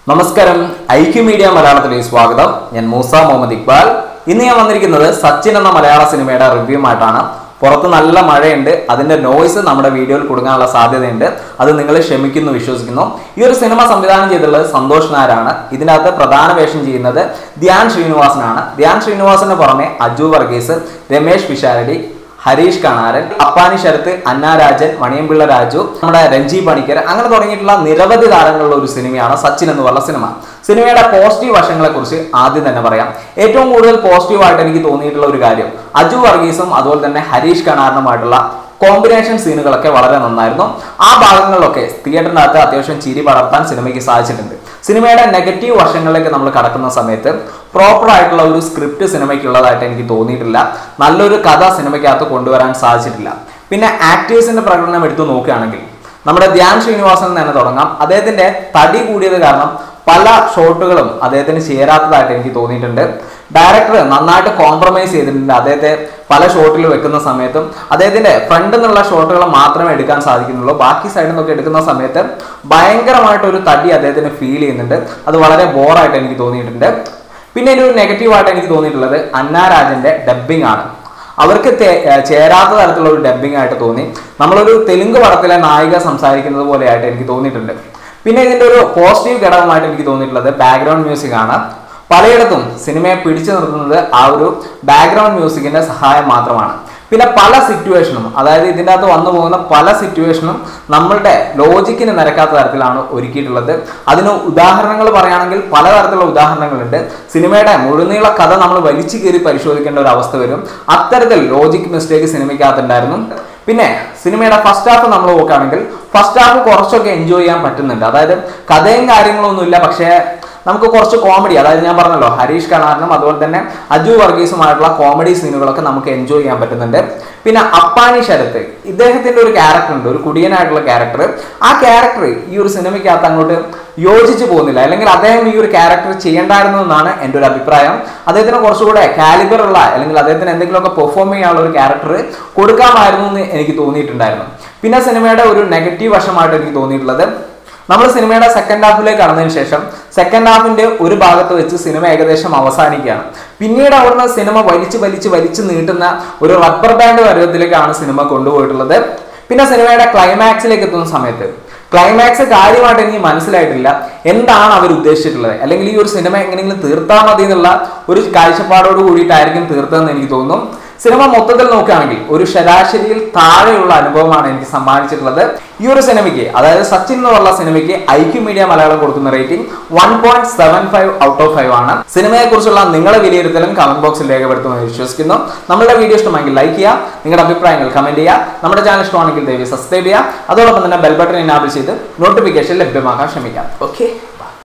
നമസ്കാരം IQ media മലയാളത്തിലേക്ക് സ്വാഗതം ഞാൻ മൂസ മുഹമ്മദ് ഇക്ബാൽ ഇന്ന് ഞാൻ വന്നിരിക്കുന്നത് സച്ചിൻ എന്ന മലയാള സിനിമയുടെ റിവ്യൂമായിട്ടാണ് പുറത്ത് നല്ല മഴയുണ്ട് അതിന്റെ നോയ്സ് നമ്മുടെ വീഡിയോയിൽ കൊടുക്കാനുള്ള സാധ്യതയുണ്ട് അത് നിങ്ങൾ ക്ഷമിക്കുന്നു വിശ്വസിക്കുന്നു ഈ ഒരു സിനിമ സംവിധാനം ചെയ്തിട്ടുള്ളത് സന്തോഷ് നായരാണ് ഇതിനകത്ത് പ്രധാന വേഷം ചെയ്യുന്നത് ധ്യാൻ ശ്രീനിവാസനാണ് ധ്യാൻ ശ്രീനിവാസന് പുറമെ അജു വർഗീസ് രമേശ് പിഷാരടി ഹരീഷ് കണാരൻ അപ്പാനി ശരത്ത് അന്നാരാജൻ മണിയമ്പിള്ള രാജു നമ്മുടെ രഞ്ജി പണിക്കർ അങ്ങനെ തുടങ്ങിയിട്ടുള്ള നിരവധി താരങ്ങളുള്ള ഒരു സിനിമയാണ് സച്ചിൻ എന്ന് പറഞ്ഞ സിനിമ സിനിമയുടെ പോസിറ്റീവ് വശങ്ങളെ കുറിച്ച് ആദ്യം തന്നെ പറയാം ഏറ്റവും കൂടുതൽ പോസിറ്റീവ് ആയിട്ട് എനിക്ക് തോന്നിയിട്ടുള്ള ഒരു കാര്യം അജു വർഗീസും അതുപോലെ തന്നെ ഹരീഷ് കണാരനുമായിട്ടുള്ള കോമ്പിനേഷൻ സീനുകളൊക്കെ വളരെ നന്നായിരുന്നു ആ ഭാഗങ്ങളിലൊക്കെ തിയേറ്ററിനകത്ത് അത്യാവശ്യം ചിരി പടർത്താൻ സിനിമയ്ക്ക് സാധിച്ചിട്ടുണ്ട് സിനിമയുടെ നെഗറ്റീവ് വശങ്ങളിലേക്ക് നമ്മൾ കടക്കുന്ന സമയത്ത് പ്രോപ്പർ ആയിട്ടുള്ള ഒരു സ്ക്രിപ്റ്റ് സിനിമയ്ക്കുള്ളതായിട്ട് എനിക്ക് തോന്നിയിട്ടില്ല നല്ലൊരു കഥ സിനിമയ്ക്കകത്ത് കൊണ്ടുവരാൻ സാധിച്ചിട്ടില്ല പിന്നെ ആക്ടേഴ്സിന്റെ പ്രകടനം എടുത്തു നോക്കുകയാണെങ്കിൽ നമ്മുടെ ധ്യാൻ ശ്രീനിവാസൻ തന്നെ തുടങ്ങാം അദ്ദേഹത്തിന്റെ തടി കൂടിയത് കാരണം പല ഷോട്ടുകളും അദ്ദേഹത്തിന് ചേരാത്തതായിട്ട് എനിക്ക് തോന്നിയിട്ടുണ്ട് ഡയറക്ടർ നന്നായിട്ട് കോംപ്രമൈസ് ചെയ്തിട്ടുണ്ട് അദ്ദേഹത്തെ പല ഷോട്ടിൽ വെക്കുന്ന സമയത്തും അദ്ദേഹത്തിന്റെ ഫ്രണ്ട് നിന്നുള്ള ഷോട്ടുകൾ മാത്രമേ എടുക്കാൻ സാധിക്കുന്നുള്ളൂ ബാക്കി സൈഡിൽ നിന്നൊക്കെ എടുക്കുന്ന സമയത്ത് ഭയങ്കരമായിട്ട് ഒരു തടി അദ്ദേഹത്തിന് ഫീൽ ചെയ്യുന്നുണ്ട് അത് വളരെ ബോറായിട്ട് എനിക്ക് തോന്നിയിട്ടുണ്ട് പിന്നെ ഒരു നെഗറ്റീവായിട്ട് എനിക്ക് തോന്നിയിട്ടുള്ളത് അന്നാരാജന്റെ ഡബ്ബിംഗ് ആണ് അവർക്ക് തേ- ഏർ ചേരാത്ത തരത്തിലുള്ള ഒരു ഡബ്ബിംഗ് ആയിട്ട് തോന്നി നമ്മളൊരു തെലുങ്ക് പടത്തിലെ നായിക സംസാരിക്കുന്നത് പോലെയായിട്ട് എനിക്ക് തോന്നിയിട്ടുണ്ട് പിന്നെ ഇതിന്റെ ഒരു പോസിറ്റീവ് ഘടകമായിട്ട് എനിക്ക് തോന്നിയിട്ടുള്ളത് ബാക്ക്ഗ്രൗണ്ട് മ്യൂസിക് ആണ് പലയിടത്തും സിനിമയെ പിടിച്ചു നിർത്തുന്നത് ആ ഒരു ബാക്ക്ഗ്രൗണ്ട് മ്യൂസിക്കിന്റെ സഹായം മാത്രമാണ് പിന്നെ പല സിറ്റുവേഷനും അതായത് ഇതിൻ്റെ അകത്ത് വന്നു പോകുന്ന പല സിറ്റുവേഷനും നമ്മളുടെ ലോജിക്കിന് നിരക്കാത്ത തരത്തിലാണ് ഒരുക്കിയിട്ടുള്ളത് അതിന് ഉദാഹരണങ്ങൾ പറയുകയാണെങ്കിൽ പലതരത്തിലുള്ള ഉദാഹരണങ്ങളുണ്ട് സിനിമയുടെ മുഴുനീള കഥ നമ്മൾ വലിച്ചു കീറി പരിശോധിക്കേണ്ട ഒരു അവസ്ഥ വരും അത്തരത്തിൽ ലോജിക് മിസ്റ്റേക്ക് സിനിമയ്ക്കകത്തുണ്ടായിരുന്നു പിന്നെ സിനിമയുടെ ഫസ്റ്റ് ഹാഫ് നമ്മൾ നോക്കുകയാണെങ്കിൽ ഫസ്റ്റ് ഹാഫ് കുറച്ചൊക്കെ എൻജോയ് ചെയ്യാൻ പറ്റുന്നുണ്ട് അതായത് കഥയും കാര്യങ്ങളൊന്നും ഇല്ല പക്ഷേ നമുക്ക് കുറച്ച് കോമഡി അതായത് ഞാൻ പറഞ്ഞല്ലോ ഹരീഷ് കണാറിനും അതുപോലെ തന്നെ അജു വർഗീസുമായിട്ടുള്ള കോമഡി സീനുകളൊക്കെ നമുക്ക് എൻജോയ് ചെയ്യാൻ പറ്റുന്നുണ്ട് പിന്നെ അപ്പാനി ശരത്ത് ഇദ്ദേഹത്തിന്റെ ഒരു ക്യാരക്ടർ ഉണ്ട് ഒരു കുടിയനായിട്ടുള്ള ക്യാരക്ടർ ആ ക്യാരക്ടർ ഈ ഒരു സിനിമയ്ക്കകത്ത് അങ്ങോട്ട് യോജിച്ചു പോകുന്നില്ല അല്ലെങ്കിൽ അദ്ദേഹം ഈ ഒരു ക്യാരക്ടർ ചെയ്യേണ്ടായിരുന്നു എന്നാണ് എൻ്റെ ഒരു അഭിപ്രായം അദ്ദേഹത്തിന് കുറച്ചുകൂടെ കാലിബർ ഉള്ള അല്ലെങ്കിൽ അദ്ദേഹത്തിന് എന്തെങ്കിലുമൊക്കെ പെർഫോം ചെയ്യാനുള്ള ഒരു ക്യാരക്ടർ കൊടുക്കാമായിരുന്നു എന്ന് എനിക്ക് തോന്നിയിട്ടുണ്ടായിരുന്നു പിന്നെ സിനിമയുടെ ഒരു നെഗറ്റീവ് വശമായിട്ട് എനിക്ക് തോന്നിയിട്ടുള്ളത് നമ്മൾ സിനിമയുടെ സെക്കൻഡ് ഹാഫിലേക്ക് കടന്നതിന് ശേഷം സെക്കൻഡ് ഹാഫിന്റെ ഒരു ഭാഗത്ത് വെച്ച് സിനിമ ഏകദേശം അവസാനിക്കുകയാണ് പിന്നീട് അവിടുന്ന് സിനിമ വലിച്ച് വലിച്ച് വലിച്ച് നീട്ടുന്ന ഒരു റബ്ബർ ബാൻഡ് പരുവത്തിലേക്കാണ് സിനിമ കൊണ്ടുപോയിട്ടുള്ളത് പിന്നെ സിനിമയുടെ ക്ലൈമാക്സിലേക്ക് എത്തുന്ന സമയത്ത് ക്ലൈമാക്സ് കാര്യമായിട്ട് എനിക്ക് മനസ്സിലായിട്ടില്ല എന്താണ് അവർ ഉദ്ദേശിച്ചിട്ടുള്ളത് അല്ലെങ്കിൽ ഈ ഒരു സിനിമ എങ്ങനെയെങ്കിലും തീർത്താൽ മതി എന്നുള്ള ഒരു കാഴ്ചപ്പാടോട് കൂടിയിട്ടായിരിക്കും തീർത്തതെന്ന് എനിക്ക് തോന്നുന്നു സിനിമ മൊത്തത്തിൽ നോക്കുകയാണെങ്കിൽ ഒരു ശരാശരിയിൽ താഴെയുള്ള അനുഭവമാണ് എനിക്ക് സമ്മാനിച്ചിട്ടുള്ളത് ഈ ഒരു സിനിമയ്ക്ക് അതായത് സച്ചിൻ എന്നുള്ള സിനിമയ്ക്ക് ഐക്യു മീഡിയ മലയാളം കൊടുക്കുന്ന rating one point seven five out of five ആണ് സിനിമയെ കുറിച്ചുള്ള നിങ്ങളുടെ വിലയിരുത്തലും കമന്റ് ബോക്സിൽ രേഖപ്പെടുത്തുമെന്ന് വിശ്വസിക്കുന്നു നമ്മുടെ വീഡിയോ ഇഷ്ടമെങ്കിൽ ലൈക്ക് ചെയ്യുക നിങ്ങളുടെ അഭിപ്രായങ്ങൾ കമന്റ് ചെയ്യുക നമ്മുടെ ചാനൽ ഇഷ്ടമാണെങ്കിൽ ദയവ് സബ്സ്ക്രൈബ് ചെയ്യുക അതോടൊപ്പം തന്നെ ബെൽ ബട്ടൺ ഇനാബിൾ ചെയ്ത് നോട്ടിഫിക്കേഷൻ ലഭ്യമാക്കാൻ ശ്രമിക്കാം ഓക്കെ